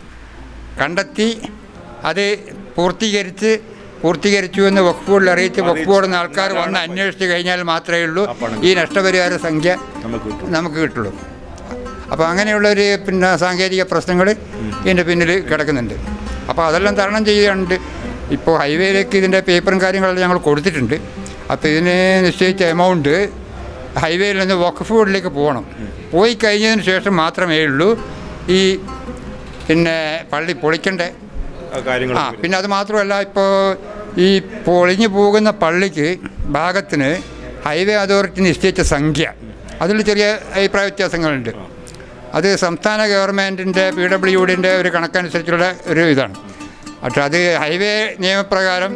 കണ്ടെത്തി അത് പൂർത്തീകരിച്ച് പൂർത്തീകരിച്ചു എന്ന് വഖഫ് ബോർഡിൽ അറിയിച്ച് വഖഫ് ബോർഡിൽ നിന്ന് ആൾക്കാർ വന്ന് അന്വേഷിച്ച് കഴിഞ്ഞാൽ മാത്രമേ ഉള്ളൂ
ആ പണം
ഈ നഷ്ടപരിഹാര സംഖ്യ
നമുക്ക് കിട്ടും
നമുക്ക് കിട്ടുള്ളൂ അപ്പോൾ അങ്ങനെയുള്ളൊരു പിന്നെ സാങ്കേതിക പ്രശ്നങ്ങൾ ഇതിൻ്റെ പിന്നിൽ കിടക്കുന്നുണ്ട് അപ്പോൾ അതെല്ലാം തരണം ചെയ്യാനുണ്ട് ഇപ്പോൾ ഹൈവേയിലേക്ക് ഇതിൻ്റെ പേപ്പറും കാര്യങ്ങളെല്ലാം ഞങ്ങൾ കൊടുത്തിട്ടുണ്ട് അപ്പോൾ ഇതിന് നിശ്ചയിച്ച എമൗണ്ട് ഹൈവേയിൽ നിന്ന് വഖഫ് ബോർഡിലേക്ക് പോകണം പോയി കഴിഞ്ഞതിന് ശേഷം മാത്രമേ ഉള്ളൂ ഈ പിന്നെ പള്ളി പൊളിക്കേണ്ട
ആ കാര്യങ്ങൾ
ആ പിന്നെ അത് മാത്രമല്ല ഇപ്പോൾ ഈ പൊളിഞ്ഞു പോകുന്ന പള്ളിക്ക് ഭാഗത്തിന് ഹൈവേ അതോറിറ്റി നിശ്ചയിച്ച സംഖ്യ അതിൽ ചെറിയ അഭിപ്രായ വ്യത്യാസങ്ങളുണ്ട് അത് സംസ്ഥാന ഗവൺമെൻറ്റിൻ്റെ പി ഡബ്ല്യു ഡിൻ്റെ ഒരു കണക്കനുസരിച്ചുള്ള ഒരു ഇതാണ് പക്ഷെ അത് ഹൈവേ നിയമപ്രകാരം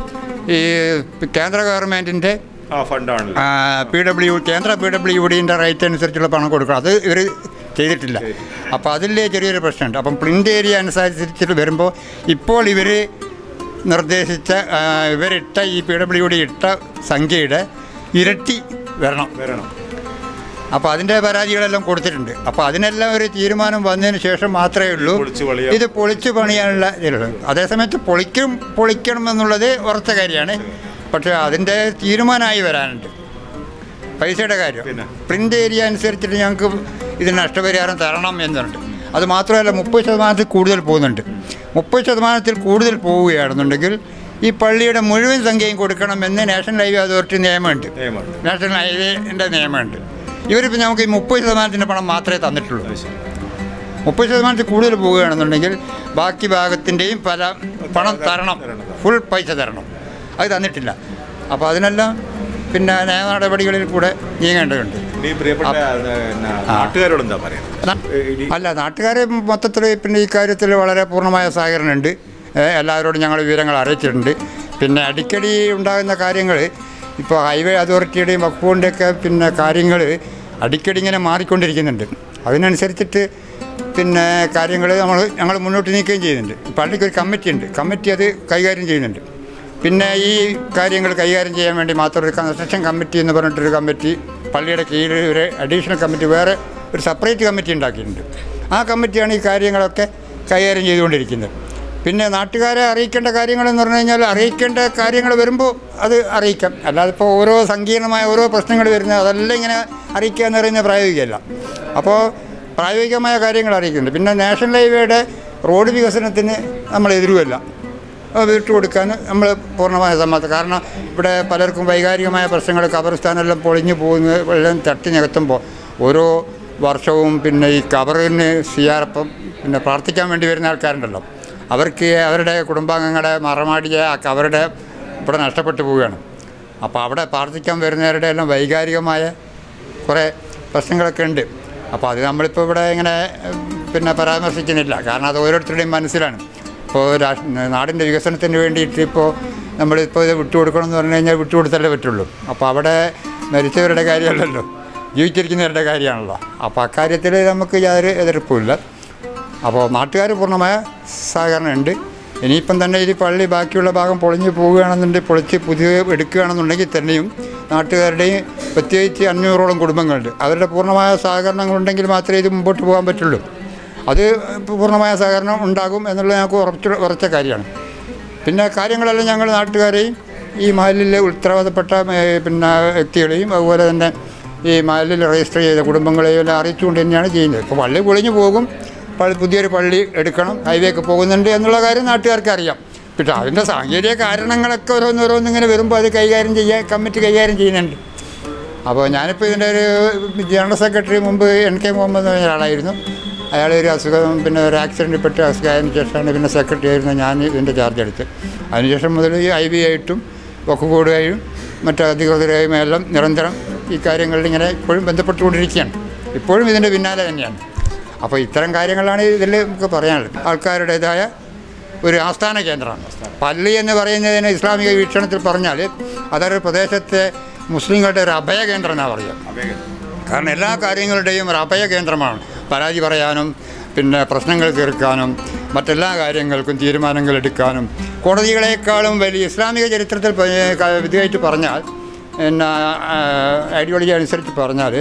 ഈ കേന്ദ്ര ഗവൺമെൻറ്റിൻ്റെ
ആ ഫണ്ടാണല്ലോ
പി ഡബ്ല്യു കേന്ദ്ര പി ഡബ്ല്യു ഡിൻ്റെ റേറ്റ് അനുസരിച്ചുള്ള പണം കൊടുക്കണം അത് ഇവർ ചെയ്തിട്ടില്ല അപ്പോൾ അതിൽ ചെറിയൊരു പ്രശ്നമുണ്ട് അപ്പം പ്രിൻ്റ് ഏരിയ അനുസരിച്ചിട്ട് വരുമ്പോൾ ഇപ്പോൾ ഇവർ നിർദ്ദേശിച്ച ആ, ഇവരിട്ട ഈ പി ഡബ്ല്യു ഡി ഇട്ട സംഖ്യയുടെ ഇരട്ടി വരണം
വരണം
അപ്പോൾ അതിൻ്റെ പരാതികളെല്ലാം കൊടുത്തിട്ടുണ്ട് അപ്പോൾ അതിനെല്ലാം ഒരു തീരുമാനം വന്നതിന് ശേഷം മാത്രമേ ഉള്ളൂ
പൊളിച്ച് പണിയാൻ.
ഇത് പൊളിച്ച് പണിയാനുള്ള ഇതിലുള്ളൂ അതേസമയത്ത് പൊളിക്കും പൊളിക്കണം എന്നുള്ളത് ഉറച്ച കാര്യമാണ് പക്ഷേ അതിൻ്റെ തീരുമാനമായി വരാനുണ്ട് പൈസയുടെ കാര്യം
പിന്നെ?
പ്രിൻ്റ് ഏരിയ അനുസരിച്ചിട്ട് ഞങ്ങൾക്ക് ഇതിന് നഷ്ടപരിഹാരം തരണം എന്നുണ്ട് അത് മാത്രമല്ല മുപ്പത് ശതമാനത്തിൽ കൂടുതൽ പോകുന്നുണ്ട് മുപ്പത് ശതമാനത്തിൽ കൂടുതൽ പോവുകയാണെന്നുണ്ടെങ്കിൽ ഈ പള്ളിയുടെ മുഴുവൻ സംഖ്യയും കൊടുക്കണമെന്ന് നാഷണൽ ഹൈവേ അതോറിറ്റി നിയമമുണ്ട്
നിയമമുണ്ട്
നാഷണൽ ഹൈവേൻ്റെ നിയമമുണ്ട് ഇവരിപ്പോൾ നമുക്ക് ഈ മുപ്പത് ശതമാനത്തിൻ്റെ പണം മാത്രമേ തന്നിട്ടുള്ളൂ
അത് ശരി.
മുപ്പത് ശതമാനത്തിൽ കൂടുതൽ പോവുകയാണെന്നുണ്ടെങ്കിൽ ബാക്കി ഭാഗത്തിൻ്റെയും പല പണം തരണം ഫുൾ പൈസ തരണം അത് തന്നിട്ടില്ല അപ്പോൾ അതിനെല്ലാം പിന്നെ നിയമ നടപടികളിൽ കൂടെ നീങ്ങേണ്ടതുണ്ട്
ഇനി പ്രിയപ്പെട്ട പിന്നെ, നാട്ടുകാരോട് എന്താ പറയാ
ന- അല്ല നാട്ടുകാരെ മൊത്തത്തിൽ പിന്നെ ഈ കാര്യത്തിൽ വളരെ പൂർണ്ണമായ സഹകരണമുണ്ട് ഏ, എല്ലാവരോടും ഞങ്ങൾ വിവരങ്ങൾ അറിയിച്ചിട്ടുണ്ട് പിന്നെ അടിക്കടി ഉണ്ടാകുന്ന കാര്യങ്ങൾ ഇപ്പോൾ ഹൈവേ അതോറിറ്റിയുടെയും വകുപ്പിൻ്റെയൊക്കെ പിന്നെ കാര്യങ്ങൾ അടിക്കടി ഇങ്ങനെ മാറിക്കൊണ്ടിരിക്കുന്നുണ്ട് അതിനനുസരിച്ചിട്ട് പിന്നെ കാര്യങ്ങൾ നമ്മൾ ഞങ്ങൾ മുന്നോട്ട് നീക്കുകയും ചെയ്യുന്നുണ്ട് പള്ളിക്ക് ഒരു കമ്മിറ്റി ഉണ്ട് കമ്മിറ്റി അത് കൈകാര്യം ചെയ്യുന്നുണ്ട് പിന്നെ ഈ കാര്യങ്ങൾ കൈകാര്യം ചെയ്യാൻ വേണ്ടി മാത്രം ഒരു കൺസ്ട്രക്ഷൻ കമ്മിറ്റി എന്ന് പറഞ്ഞിട്ടൊരു കമ്മിറ്റി പള്ളിയുടെ കീഴിൽ ഒരു അഡീഷണൽ കമ്മിറ്റി വേറെ ഒരു സെപ്പറേറ്റ് കമ്മിറ്റി ഉണ്ടാക്കിയിട്ടുണ്ട് ആ കമ്മിറ്റിയാണ് ഈ കാര്യങ്ങളൊക്കെ കൈകാര്യം ചെയ്തുകൊണ്ടിരിക്കുന്നത് പിന്നെ നാട്ടുകാരെ അറിയിക്കേണ്ട കാര്യങ്ങളെന്ന് പറഞ്ഞു കഴിഞ്ഞാൽ അറിയിക്കേണ്ട കാര്യങ്ങൾ വരുമ്പോൾ അത് അറിയിക്കാം അല്ലാതെ ഇപ്പോൾ ഓരോ സങ്കീർണമായ ഓരോ പ്രശ്നങ്ങൾ വരുന്നത് അതെല്ലാം ഇങ്ങനെ അറിയിക്കുക എന്ന് പറയുന്നത് പ്രായോഗികമല്ല അപ്പോൾ പ്രായോഗികമായ കാര്യങ്ങൾ അറിയിക്കുന്നുണ്ട് പിന്നെ നാഷണൽ ഹൈവേയുടെ റോഡ് വികസനത്തിന് നമ്മൾ എതിരുമല്ല വിട്ടുകൊടുക്കാൻ നമ്മൾ പൂർണ്ണമായ സമ്മതം കാരണം ഇവിടെ പലർക്കും വൈകാരികമായ പ്രശ്നങ്ങൾ കബർസ്ഥാനെല്ലാം പൊളിഞ്ഞു പോകുന്ന എല്ലാം തട്ടി നികത്തുമ്പോൾ ഓരോ വർഷവും പിന്നെ ഈ കബറിന് സിയാറപ്പം പിന്നെ പ്രാർത്ഥിക്കാൻ വേണ്ടി വരുന്ന ആൾക്കാരുണ്ടല്ലോ അവർക്ക് അവരുടെ കുടുംബാംഗങ്ങളെ മറമാടിയ ആ കബറുടെ ഇവിടെ നഷ്ടപ്പെട്ടു പോവുകയാണ് അപ്പോൾ അവിടെ പ്രാർത്ഥിക്കാൻ വരുന്നവരുടെ എല്ലാം വൈകാരികമായ കുറേ പ്രശ്നങ്ങളൊക്കെ ഉണ്ട് അപ്പോൾ അത് നമ്മളിപ്പോൾ ഇവിടെ ഇങ്ങനെ ഉം, പിന്നെ പരാമർശിക്കുന്നില്ല കാരണം അത് ഓരോരുത്തരുടെയും മനസ്സിലാണ് ഇപ്പോൾ രാഷ് നാടിൻ്റെ വികസനത്തിന് വേണ്ടിയിട്ട് ഇപ്പോൾ നമ്മളിപ്പോൾ ഇത് വിട്ടുകൊടുക്കണം എന്ന് പറഞ്ഞു കഴിഞ്ഞാൽ വിട്ടുകൊടുത്തല്ലേ പറ്റുള്ളൂ അപ്പോൾ അവിടെ മരിച്ചവരുടെ കാര്യമല്ലല്ലോ ജീവിച്ചിരിക്കുന്നവരുടെ കാര്യമാണല്ലോ അപ്പോൾ അക്കാര്യത്തിൽ നമുക്ക് യാതൊരു എതിർപ്പുമില്ല അപ്പോൾ നാട്ടുകാർ പൂർണ്ണമായ സഹകരണമുണ്ട് ഇനിയിപ്പം തന്നെ ഈ പള്ളി ബാക്കിയുള്ള ഭാഗം പൊളിഞ്ഞു പോവുകയാണെന്നുണ്ടെങ്കിൽ പൊളിച്ച് പുതിയ എടുക്കുകയാണെന്നുണ്ടെങ്കിൽ തന്നെയും നാട്ടുകാരുടെയും പ്രത്യേകിച്ച് അഞ്ഞൂറോളം കുടുംബങ്ങളുണ്ട് അവരുടെ പൂർണ്ണമായ സഹകരണം ഉണ്ടെങ്കിൽ മാത്രമേ ഇത് മുമ്പോട്ട് പോകാൻ പറ്റുള്ളൂ അത് പൂർണ്ണമായ സഹകരണം ഉണ്ടാകും എന്നുള്ളത് ഞങ്ങൾക്ക് ഉറച്ച ഉറച്ച കാര്യമാണ് പിന്നെ കാര്യങ്ങളെല്ലാം ഞങ്ങൾ നാട്ടുകാരെയും ഈ മഹലിലെ ഉത്തരവാദപ്പെട്ട ഏ, പിന്നെ വ്യക്തികളെയും അതുപോലെ തന്നെ ഈ മഹലിൽ രജിസ്റ്റർ ചെയ്ത കുടുംബങ്ങളെയും എല്ലാം അറിയിച്ചുകൊണ്ട് തന്നെയാണ് ചെയ്യുന്നത് ഇപ്പോൾ പള്ളി പൊളിഞ്ഞു പോകും പള്ളി പുതിയൊരു പള്ളി എടുക്കണം ഹൈവേക്ക് പോകുന്നുണ്ട് എന്നുള്ള കാര്യം നാട്ടുകാർക്ക് അറിയാം പക്ഷേ അതിൻ്റെ സാങ്കേതിക കാരണങ്ങളൊക്കെ ഓരോന്നോരോന്നിങ്ങനെ വരുമ്പോൾ അത് കൈകാര്യം ചെയ്യാൻ കമ്മിറ്റി കൈകാര്യം ചെയ്യുന്നുണ്ട് അപ്പോൾ ഞാനിപ്പോൾ ഇതിൻ്റെ ഒരു ജനറൽ സെക്രട്ടറി മുമ്പ് എൻ കെ മുഹമ്മദ് എന്ന ഒരാളായിരുന്നു അയാൾ ഒരു അസുഖം പിന്നെ ഒരു ആക്സിഡൻറ്റിൽ പെട്ട് അസുഖമായതിനു ശേഷമാണ് പിന്നെ സെക്രട്ടറി ആയിരുന്നു ഞാൻ ഇതിൻ്റെ ചാർജ് എടുത്ത് അതിനുശേഷം മുതൽ ഈ ഐ ബി ആയിട്ടും വക്ക് ബോർഡുമായും മറ്റ് അധികൃതരുമായും എല്ലാം നിരന്തരം ഈ കാര്യങ്ങളിൽ ഇങ്ങനെ ഇപ്പോഴും ബന്ധപ്പെട്ടുകൊണ്ടിരിക്കുകയാണ് ഇപ്പോഴും ഇതിൻ്റെ പിന്നാലെ തന്നെയാണ് അപ്പോൾ ഇത്തരം കാര്യങ്ങളാണ് ഇതിൽ നമുക്ക് പറയാനുള്ളത് ആൾക്കാരുടേതായ ഒരു ആസ്ഥാന കേന്ദ്രമാണ് പള്ളി എന്ന് പറയുന്നതിന് ഇസ്ലാമിക വീക്ഷണത്തിൽ പറഞ്ഞാൽ അതൊരു പ്രദേശത്തെ മുസ്ലിങ്ങളുടെ ഒരു അഭയ കേന്ദ്രം എന്നാണ് പറയുക കാരണം എല്ലാ കാര്യങ്ങളുടെയും ഒരു അഭയ കേന്ദ്രമാണ് പരാതി പറയാനും പിന്നെ പ്രശ്നങ്ങൾ തീർക്കാനും മറ്റെല്ലാ കാര്യങ്ങൾക്കും തീരുമാനങ്ങൾ എടുക്കാനും കോടതികളെക്കാളും വലിയ ഇസ്ലാമിക ചരിത്രത്തിൽ പ- ക- ഇതായിട്ട് പറഞ്ഞാൽ പിന്നെ ഐഡിയോളജി അനുസരിച്ച് പറഞ്ഞാൽ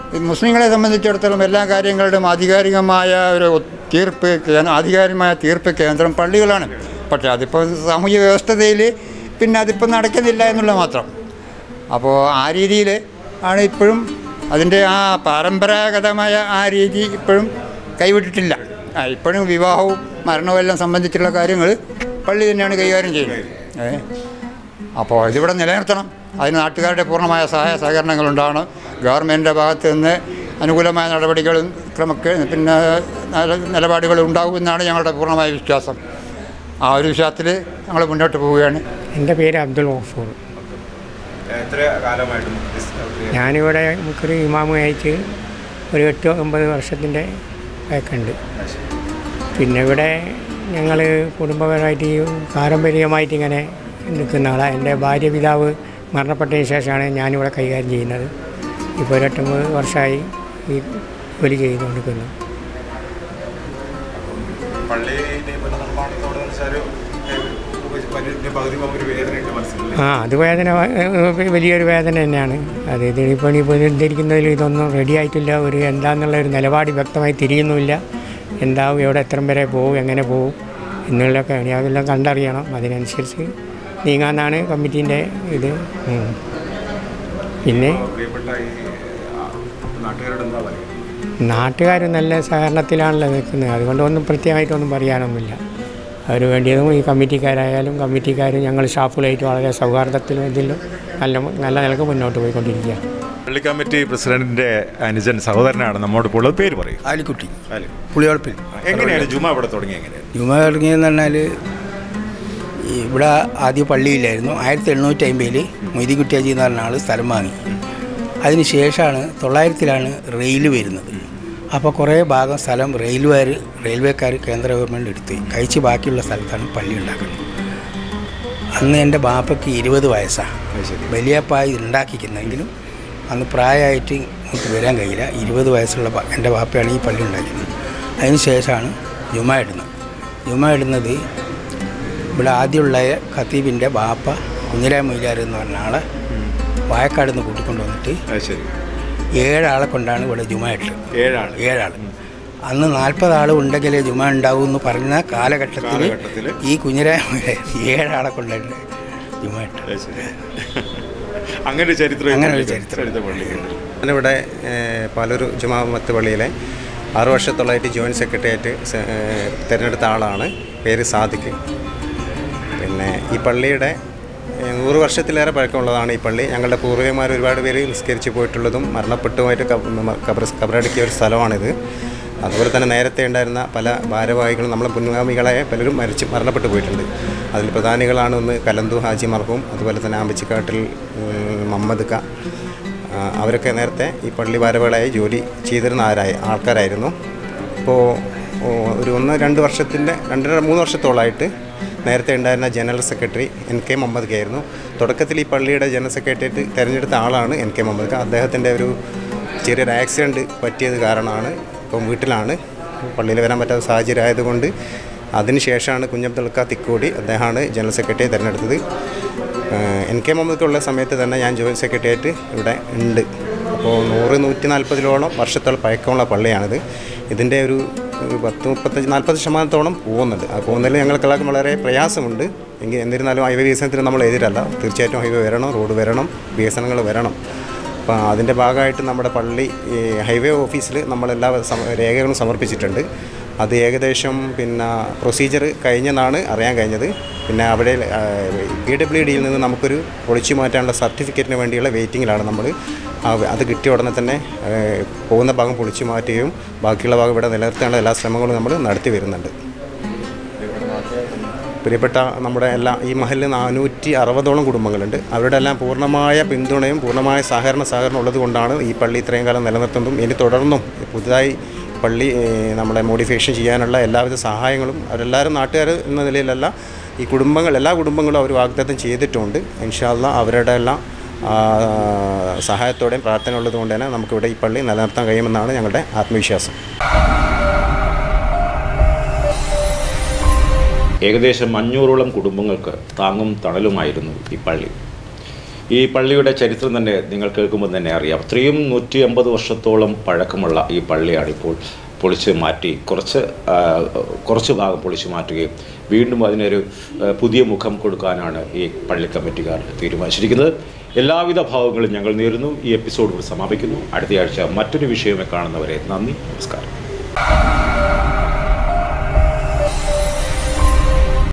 ഈ മുസ്ലിങ്ങളെ സംബന്ധിച്ചിടത്തോളം എല്ലാ കാര്യങ്ങളുടെയും ആധികാരികമായ ഒരു തീർപ്പ് കേ- ആധികാരികമായ തീർപ്പ് കേന്ദ്രം പള്ളികളാണ് പക്ഷേ അതിപ്പോൾ സാമൂഹ്യ വ്യവസ്ഥതയിൽ പിന്നെ അതിപ്പോൾ നടക്കുന്നില്ല എന്നുള്ള മാത്രം അപ്പോൾ ആ രീതിയിൽ ആണ് ഇപ്പോഴും അതിൻ്റെ ആ പരമ്പരാഗതമായ ആ രീതി ഇപ്പോഴും കൈവിട്ടിട്ടില്ല ആ ഇപ്പോഴും വിവാഹവും മരണവും എല്ലാം സംബന്ധിച്ചുള്ള കാര്യങ്ങൾ പള്ളി തന്നെയാണ് കൈകാര്യം ചെയ്യുന്നത് ഏ അപ്പോൾ ഇതിവിടെ നിലനിർത്തണം അതിന് നാട്ടുകാരുടെ പൂർണ്ണമായ സഹായ സഹകരണങ്ങൾ ഉണ്ടാവണം ഗവൺമെൻറ്റിൻ്റെ ഭാഗത്ത് നിന്ന് അനുകൂലമായ നടപടികളും ക്രമക്കെ പിന്നെ നില- നിലപാടുകളും ഉണ്ടാകുമെന്നാണ് ഞങ്ങളുടെ പൂർണ്ണമായ വിശ്വാസം ആ ഒരു വിശ്വാസത്തിൽ ഞങ്ങൾ മുന്നോട്ട് പോവുകയാണ്
എൻ്റെ പേര് അബ്ദുൾ ഗഫൂർ
എത്ര കാലമായിട്ട്
ഞാനിവിടെ നമുക്കൊരു ഇമാമുമായിട്ട് ഒരു എട്ട് ഒമ്പത് വർഷത്തിൻ്റെ ഉണ്ട് പിന്നെ ഇവിടെ ഞങ്ങൾ കുടുംബപരമായിട്ട് ഈ പാരമ്പര്യമായിട്ട് ഇങ്ങനെ നിൽക്കുന്ന ആളാണ് എൻ്റെ ഭാര്യ പിതാവ് മരണപ്പെട്ടതിന് ശേഷമാണ് ഞാനിവിടെ കൈകാര്യം ചെയ്യുന്നത് ഇപ്പോൾ ഒരു എട്ടൊമ്പത് വർഷമായി ഈ ജോലി ചെയ്തുകൊണ്ടിരിക്കുന്നു
പള്ളി പുനർനിർമ്മാണത്തോട് വെച്ചാൽ പകുതി പകുതി വേദനയുണ്ട് മനസ്സിലായി
ആ അത് വേദന വ- വലിയൊരു വേദന തന്നെയാണ് അത് ഇതിപ്പോൾ ഈ പുനരുദ്ധരിക്കുന്നതിൽ ഇതൊന്നും റെഡി ആയിട്ടില്ല ഒരു എന്താന്നുള്ള ഒരു നിലപാട് വ്യക്തമായി തിരിയുന്നുമില്ല എന്താവും എവിടെ എത്ര വരെ പോകും എങ്ങനെ പോകും എന്നുള്ളതൊക്കെ ഇനി അതെല്ലാം കണ്ടറിയണം അതിനനുസരിച്ച് നീങ്ങാന്നാണ് കമ്മിറ്റീൻ്റെ ഇത് ഉം. പിന്നെ
പ്രിയപ്പെട്ട ഈ നാട്ടുകാരോട് എന്താ പറയുക
നാട്ടുകാർ നല്ല സഹകരണത്തിലാണല്ലോ നിൽക്കുന്നത് അതുകൊണ്ട് ഒന്നും പ്രത്യേകമായിട്ടൊന്നും പറയാനൊന്നുമില്ല അവർ വേണ്ടിയതും ഈ കമ്മിറ്റിക്കാരായാലും കമ്മിറ്റിക്കാരും ഞങ്ങൾ സ്റ്റാഫുകളായിട്ട് വളരെ സൗഹാർദ്ദത്തിലും ഇതിലും നല്ല നല്ല നിലക്ക് മുന്നോട്ട് പോയിക്കൊണ്ടിരിക്കുക
പള്ളി കമ്മിറ്റി പ്രസിഡന്റിന്റെ അനുജൻ സഹോദരനാണ് നമ്മോട് ഇപ്പോൾ ഉള്ളത്. പേര് പറയും
ആലിക്കുട്ടി പുളിയോളപ്പിൽ
എങ്ങനെയാണ് ജുമ ഇവിടെ തുടങ്ങി എങ്ങനെയാണ്
ജുമ തുടങ്ങിയതെന്ന് പറഞ്ഞാൽ ഇവിടെ ആദ്യം പള്ളിയില്ലായിരുന്നു ആയിരത്തി എണ്ണൂറ്റി അമ്പതിൽ മൊയ്തിക്കുട്ടിയാജി എന്ന് പറഞ്ഞ ആൾ സ്ഥലം വാങ്ങി അതിന് ശേഷമാണ് തൊള്ളായിരത്തിലാണ് റെയിൽ വരുന്നത് അപ്പോൾ കുറേ ഭാഗം സ്ഥലം റെയിൽവേർ റെയിൽവേക്കാർ കേന്ദ്ര ഗവൺമെൻറ് എടുത്ത് കഴിച്ച് ബാക്കിയുള്ള സ്ഥലത്താണ് പള്ളി ഉണ്ടാക്കുന്നത് അന്ന് എൻ്റെ ബാപ്പയ്ക്ക് ഇരുപത് വയസ്സാണ് വലിയപ്പായി ഉണ്ടാക്കിക്കുന്നെങ്കിലും അന്ന് പ്രായമായിട്ട് ഇങ്ങോട്ട് വരാൻ കഴിയില്ല ഇരുപത് വയസ്സുള്ള ബ- എൻ്റെ ബാപ്പയാണ് ഈ പള്ളി ഉണ്ടാക്കിയത് അതിന് ശേഷമാണ് ജുമ ഇടുന്നത് ജുമ ഇടുന്നത് ഇവിടെ ആദ്യമുള്ള ഖത്തീബിൻ്റെ ബാപ്പ കുഞ്ഞിരായ മൊയ്ലാർ എന്ന് പറഞ്ഞ ആളെ വായക്കാട് നിന്ന് കൂട്ടിക്കൊണ്ട് വന്നിട്ട്
ശരി
ഏഴാളെ കൊണ്ടാണ് ഇവിടെ ജുമ ഇട്ടത്
ഏഴാൾ
ഏഴാൾ അന്ന് നാൽപ്പത് ആൾ ഉണ്ടെങ്കിലേ ജുമ ഉണ്ടാവൂ എന്ന് പറഞ്ഞ കാലഘട്ടത്തിൽ
കാലഘട്ടത്തില്
ഈ കുഞ്ഞിരായ മൊയ്ലാർ ഏഴാളെ കൊണ്ടാണ് ജുമ ഇട്ടത്
ശരി അങ്ങനെ ഒരു ചരിത്രം
അങ്ങനെ ഒരു
ഉണ്ട്.
ചരിത്രം.
ചരിത്ര പള്ളിയുണ്ട്
ഞാനിവിടെ ഏഹ്, പാലൂർ ജുമാമത്ത് പള്ളിയിലെ ആറു വർഷത്തോളമായിട്ട് ജോയിൻറ്റ് സെക്രട്ടറിയായിട്ട് സെ- ഏഹ്, തിരഞ്ഞെടുത്ത ആളാണ് പേര് സാദിഖ് പിന്നെ ഈ പള്ളിയുടെ ഏഹ്, നൂറ് വർഷത്തിലേറെ പഴക്കമുള്ളതാണ് ഈ പള്ളി ഞങ്ങളുടെ പൂർവികന്മാർ ഒരുപാട് പേര് നിസ്കരിച്ച് പോയിട്ടുള്ളതും മരണപ്പെട്ടുമായിട്ട് കബർ കബറടക്കിയ ഒരു സ്ഥലമാണിത് അതുപോലെ തന്നെ നേരത്തെ ഉണ്ടായിരുന്ന പല ഭാരവാഹികളും നമ്മളെ മുൻഗാമികളെ പലരും മരിച്ച് മരണപ്പെട്ടു പോയിട്ടുണ്ട് അതിൽ പ്രധാനികളാണ് ഒന്ന് കലന്തു ഹാജി മർഹൂം അതുപോലെ തന്നെ ആമ്പച്ചിക്കാട്ടിൽ ഉം, മുഹമ്മദ് ക ആ, അവരൊക്കെ നേരത്തെ ഈ പള്ളി ഭാരവാഹികളായി ജോലി ചെയ്തിരുന്ന ആരായി ആൾക്കാരായിരുന്നു ഇപ്പോൾ ഒരു ഒന്ന് രണ്ട് വർഷത്തിൻ്റെ രണ്ടര മൂന്ന് വർഷത്തോളമായിട്ട് നേരത്തെ ഉണ്ടായിരുന്ന general secretary N K Muhammad K ആയിരുന്നു തുടക്കത്തിൽ ഈ പള്ളിയുടെ ജനറൽ സെക്രട്ടറിയേറ്റ് തിരഞ്ഞെടുത്ത ആളാണ് എൻ കെ മുഹമ്മദ് ക അദ്ദേഹത്തിൻ്റെ ഒരു ചെറിയൊരു ആക്സിഡൻറ്റ് പറ്റിയത് കാരണമാണ് ഇപ്പം വീട്ടിലാണ് പള്ളിയിൽ വരാൻ പറ്റാത്ത സാഹചര്യം ആയതുകൊണ്ട് അതിനുശേഷമാണ് കുഞ്ഞബ്ദുൽക്ക തിക്കോടി അദ്ദേഹമാണ് ജനറൽ സെക്രട്ടറി തിരഞ്ഞെടുത്തത് ഏഹ് എൻ കെ മുഹമ്മദ് സമയത്ത് തന്നെ ഞാൻ ജോയിൻറ്റ് സെക്രട്ടറിയായിട്ട് ഇവിടെ ഉണ്ട് അപ്പോൾ നൂറ് നൂറ്റി നാൽപ്പതിലോളം വർഷത്തോളം പഴക്കമുള്ള പള്ളിയാണിത് ഇതിൻ്റെ ഒരു ഒരു പത്ത് മുപ്പത്തഞ്ച് നാൽപ്പത് ശതമാനത്തോളം പോകുന്നുണ്ട് ആ പോകുന്നതിൽ ഞങ്ങൾക്കെല്ലാവർക്കും വളരെ പ്രയാസമുണ്ട് എങ്കിൽ എന്നിരുന്നാലും ഹൈവേ വികസനത്തിന് നമ്മൾ എതിരല്ല തീർച്ചയായിട്ടും ഹൈവേ വരണം റോഡ് വരണം വികസനങ്ങൾ വരണം അപ്പോൾ അതിൻ്റെ ഭാഗമായിട്ട് നമ്മുടെ പള്ളി ഈ ഹൈവേ ഓഫീസിൽ നമ്മളെല്ലാ സമ- രേഖകളും സമർപ്പിച്ചിട്ടുണ്ട് അത് ഏകദേശം പിന്നെ പ്രൊസീജിയർ കഴിഞ്ഞെന്നാണ് അറിയാൻ കഴിഞ്ഞത് പിന്നെ അവിടെ പി ഡബ്ല്യു ഡിയിൽ നിന്ന് നമുക്കൊരു ഒളിച്ചു മാറ്റാനുള്ള സർട്ടിഫിക്കറ്റിന് വേണ്ടിയുള്ള വെയിറ്റിങ്ങിലാണ് നമ്മൾ അത് കിട്ടിയ ഉടനെ തന്നെ ആ, പോകുന്ന ഭാഗം പൊളിച്ചു മാറ്റുകയും ബാക്കിയുള്ള ഭാഗം ഇവിടെ നിലനിർത്താനുള്ള എല്ലാ ശ്രമങ്ങളും നമ്മൾ നടത്തി വരുന്നുണ്ട് പ്രിയപ്പെട്ട നമ്മുടെ എല്ലാ ഈ മഹലിൽ നാനൂറ്റി അറുപതോളം കുടുംബങ്ങളുണ്ട് അവരുടെ എല്ലാം പൂർണ്ണമായ പിന്തുണയും പൂർണ്ണമായ സഹകരണ സഹകരണം ഉള്ളത് കൊണ്ടാണ് ഈ പള്ളി ഇത്രയും കാലം നിലനിർത്തുന്നതും ഇനി തുടർന്നും പുതുതായി പള്ളി ഏഹ്, നമ്മുടെ മോഡിഫിക്കേഷൻ ചെയ്യാനുള്ള എല്ലാവിധ സഹായങ്ങളും അവരെല്ലാവരും നാട്ടുകാർ എന്ന നിലയിലല്ല ഈ കുടുംബങ്ങൾ എല്ലാ കുടുംബങ്ങളും അവർ വാഗ്ദത്തം ചെയ്തിട്ടുണ്ട് ഇൻഷാല്ല അവരുടെ എല്ലാം ആ, സഹായത്തോടെയും പ്രാർത്ഥന ഉള്ളത് കൊണ്ട് തന്നെ നമുക്കിവിടെ ഈ പള്ളി നിലനിർത്താൻ കഴിയുമെന്നാണ് ഞങ്ങളുടെ ആത്മവിശ്വാസം
ഏകദേശം അഞ്ഞൂറോളം കുടുംബങ്ങൾക്ക് താങ്ങും തണലുമായിരുന്നു ഈ പള്ളി ഈ പള്ളിയുടെ ചരിത്രം തന്നെ നിങ്ങൾ കേൾക്കുമ്പോൾ തന്നെ അറിയാം അത്രയും നൂറ്റി അമ്പത് വർഷത്തോളം പഴക്കമുള്ള ഈ പള്ളിയാണ് ഇപ്പോൾ പൊളിച്ച് മാറ്റി കുറച്ച് ആ, കുറച്ച് ഭാഗം പൊളിച്ച് മാറ്റുകയും വീണ്ടും അതിനൊരു ആ, പുതിയ മുഖം കൊടുക്കാനാണ് ഈ പള്ളി കമ്മിറ്റിക്കാർ തീരുമാനിച്ചിരിക്കുന്നത് എല്ലാവിധ ഭാവങ്ങളും ഞങ്ങൾ നേരുന്നു ഈ എപ്പിസോഡ് ഇവിടെ സമാപിക്കുന്നു അടുത്തയാഴ്ച മറ്റൊരു വിഷയമായി കാണുന്നവരെ നന്ദി നമസ്കാരം